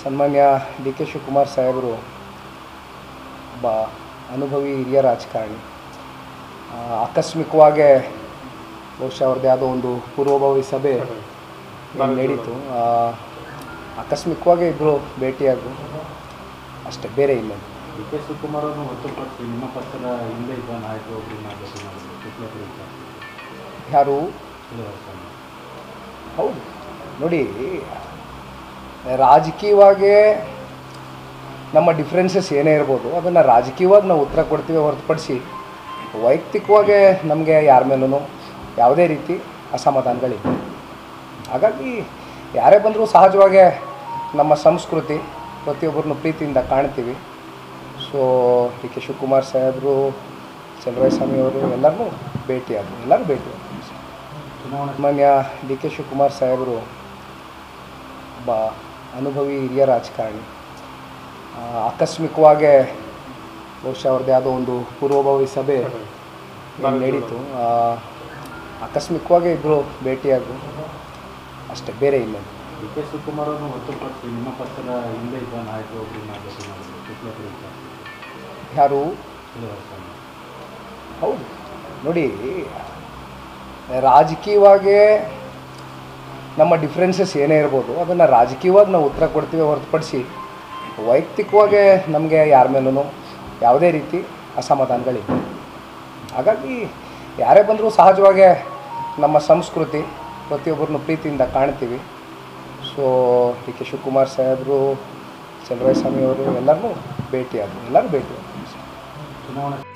ಸನ್ಮಾನ್ಯ D K Shivakumar ಸಾಹೇಬರು ಒಬ್ಬ ಅನುಭವಿ ಹಿರಿಯ ರಾಜಕಾರಣಿ ಆ, ಆಕಸ್ಮಿಕವಾಗೇ ಬಹುಶಃ ಅವ್ರದ್ದು ಯಾವುದೋ ಒಂದು ಪೂರ್ವಭಾವಿ ಸಭೆ ಏನ್ ನಡೀತು ಆ, ಆಕಸ್ಮಿಕವಾಗಿ ಇಬ್ಬರು ಭೇಟಿಯಾದರು ಅಷ್ಟೇ ಬೇರೆ ಇಲ್ಲ ಡಿ ಕೆ ಶಿವಕುಮಾರ್ ಅವರನ್ನು ಹೊರತುಪಡಿಸಿ ನಿಮ್ಮ ಪಕ್ಷದ ಹಿಂದೆ ಇದ್ದ ನಾಯಕರು ಒಬ್ಬರನ್ನ ಭೇಟಿ ಮಾಡಿದ್ರು ಶುಕ್ಲಪುರ ಯಾರು ಸ್ವಾಮಿ ಹೌದು ನೋಡಿ ರಾಜಕೀಯವಾಗಿ ನಮ್ಮ ಡಿಫ್ರೆನ್ಸಸ್ ಏನೇ ಇರ್ಬೋದು ಅದನ್ನು ರಾಜಕೀಯವಾಗಿ ನಾವು ಉತ್ತರ ಕೊಡ್ತೀವಿ ಹೊರತುಪಡಿಸಿ ವೈಯಕ್ತಿಕವಾಗಿ ನಮಗೆ ಯಾರ ಮೇಲೂ ಯಾವುದೇ ರೀತಿ ಅಸಮಾಧಾನಗಳಿಲ್ಲ ಹಾಗಾಗಿ ಯಾರೇ ಬಂದರೂ ಸಹಜವಾಗೇ ನಮ್ಮ ಸಂಸ್ಕೃತಿ ಪ್ರತಿಯೊಬ್ಬರನ್ನು ಪ್ರೀತಿಯಿಂದ ಕಾಣ್ತೀವಿ ಸೊ ಡಿ ಕೆ ಶಿವಕುಮಾರ್ ಸಾಹೇಬರು ಚಲುವಸ್ವಾಮಿ ಅವರು ಎಲ್ಲರನ್ನೂ ಭೇಟಿಯಾದರು ಎಲ್ಲರೂ ಭೇಟಿ ಚುನಾವಣೆ ಮಾನ್ಯ ಡಿ ಕೆ ಶಿವಕುಮಾರ್ ಸಾಹೇಬರು ಒಬ್ಬ ಅನುಭವಿ ಹಿರಿಯ ರಾಜಕಾರಣಿ ಆ, ಆಕಸ್ಮಿಕವಾಗೇ ಬಹುಶಃ ಅವ್ರದ್ದು ಯಾವುದೋ ಒಂದು ಪೂರ್ವಭಾವಿ ಸಭೆ ಏನ್ ನಡೀತು ಆ, ಆಕಸ್ಮಿಕವಾಗಿ ಇಬ್ಬರು ಭೇಟಿಯಾದರು ಅಷ್ಟೇ ಬೇರೆ ಇಲ್ಲ ಡಿ ಕೆ ಶಿವಕುಮಾರ್ ಅವರನ್ನು ಹೊರತುಪಡಿಸಿ ನಿಮ್ಮ ಪಕ್ಷದ ಹಿಂದೆ ಇದ್ದ ನಾಯಕರು ಒಬ್ಬರನ್ನ ಭೇಟಿ ಮಾಡಿದ್ರು ಶುಕ್ಲಪುರ ಯಾರು ಸ್ವಾಮಿ ಹೌದು ನೋಡಿ ರಾಜಕೀಯವಾಗಿ ನಮ್ಮ ಡಿಫ್ರೆನ್ಸಸ್ ಏನೇ ಇರ್ಬೋದು ಅದನ್ನು ರಾಜಕೀಯವಾಗಿ ನಾವು ಉತ್ತರ ಕೊಡ್ತೀವಿ ಹೊರತುಪಡಿಸಿ ವೈಯಕ್ತಿಕವಾಗಿ ನಮಗೆ ಯಾರ ಮೇಲೂ ಯಾವುದೇ ರೀತಿ ಅಸಮಾಧಾನಗಳಿಲ್ಲ ಹಾಗಾಗಿ ಯಾರೇ ಬಂದರೂ ಸಹಜವಾಗೇ ನಮ್ಮ ಸಂಸ್ಕೃತಿ ಪ್ರತಿಯೊಬ್ಬರನ್ನು ಪ್ರೀತಿಯಿಂದ ಕಾಣ್ತೀವಿ ಸೊ ಡಿ ಕೆ ಶಿವಕುಮಾರ್ ಸಾಹೇಬರು ಚಲುವಸ್ವಾಮಿ ಅವರು ಎಲ್ಲರನ್ನೂ ಭೇಟಿಯಾದರು ಎಲ್ಲರೂ ಭೇಟಿ ಚುನಾವಣೆ